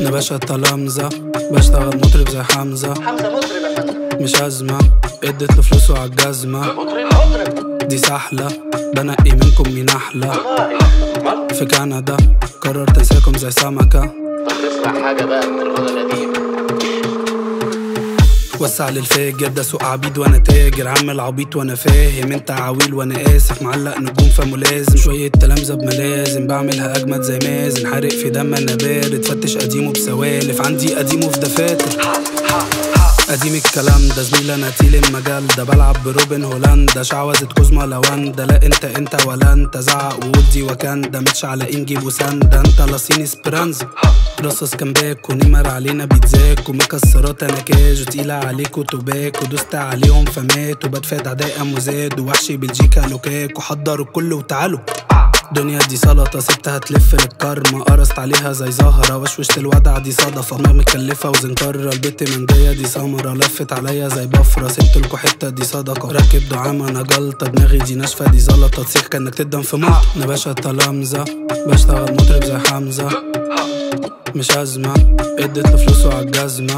يا باشا التلامذة بشتغل مطرب زي حمزة حمزه مطرب يا فندم مش أزمة اديت له فلوسه عالجزمة مطرب مطرب دي سحلة بنقي منكم مين أحلى والله في كندا قررت انساكم زي سمكة طب نسمع حاجه بقى من الغنى القديم وسع للفاجر ده سوق عبيد وانا تاجر عامل عبيط وانا فاهم انت عويل وانا اسف معلق نجوم فملازم شوية تلامذة بملازم بعملها اجمد زي مازن حارق في دم انا بارد فتش قديمه بسوالف عندي قديمه في دفاتر قديم الكلام ده زميل انا تيل المجال ده بلعب بروبن هولندا شعوذة كوزما لواندا لا انت انت ولا انت زعق وودي وكاندا متش على انجي وساندا انت لاسين اسبرانزا رصاص كان باك ونمر علينا بيتزاك ومكسرات انا كاج وتقيلة عليكوا توباك ودوست عليهم فمات وبدفع اعداء مزاد ووحشي بلجيكا لوكاك وحضروا الكل وتعالوا دنيا دي سلطة سبتها تلف للكرمة قرصت عليها زي زهرة وشوشت الودع دي صدفة دماغ مكلفة وزنكرة البت منجية دي سمرة لفت عليا زي بفرة سبتلكوا حتة دي صدقة راكب دعامة انا جلطة دماغي دي ناشفة دي زلطة تسيخ كانك تدم في ملط انا باشا التلامذة بشتغل مطرب زي حمزة مش أزمة اديت له فلوسه عالجزمة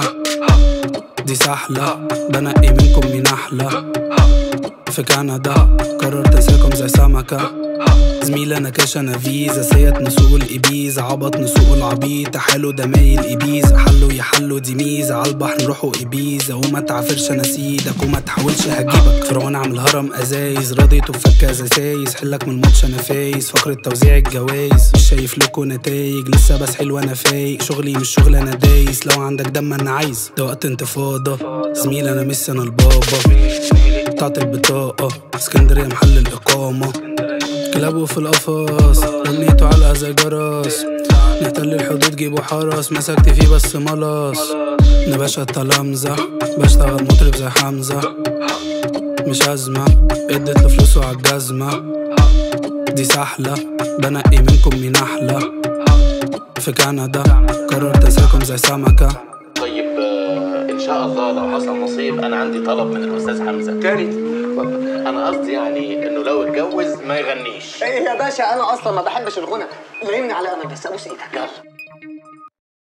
دي سحلة بنقي منكم مين أحلى في كندا قررت انساكم زي سمكة زميل انا كاش انا فيزا سيت نسوق الابيزا عبط نسوق العبيط حلو ده مايل ابيزا حلو يحلو دي ميزة عالبحر نروحوا ابيزا وما تعافرش انا سيدك وما تحاولش هجيبك فرعون عامل هرم ازايز راضيت وفكة ازايز حلك من الماتش انا فايز فقرة توزيع الجوايز مش شايف لكم نتايج لسه بسحل وانا فايق شغلي مش شغل انا دايس لو عندك دم انا عايز ده وقت انتفاضة زميل انا ميسي انا البابا بتاعت البطاقة اسكندرية محل الإقامة كلابه في القفص رميته علقة زي جرس نحتل الحدود جيبوا حرس مسكت فيه بس ملص انا باشا التلامذة بشتغل مطرب زي حمزة مش أزمة اديت له فلوسه عالجزمة دي سحلة بنقي منكم مين أحلى في كندا قررت انساكم زي سمكة طيب آه، ان شاء الله لو حصل نصيب انا عندي طلب من الاستاذ حمزه تاني انا قصدي يعني انه لو اتجوز ما يغنيش ايه يا باشا انا اصلا ما بحبش الغنى لعيني على انا بس ابوس ايدك يلا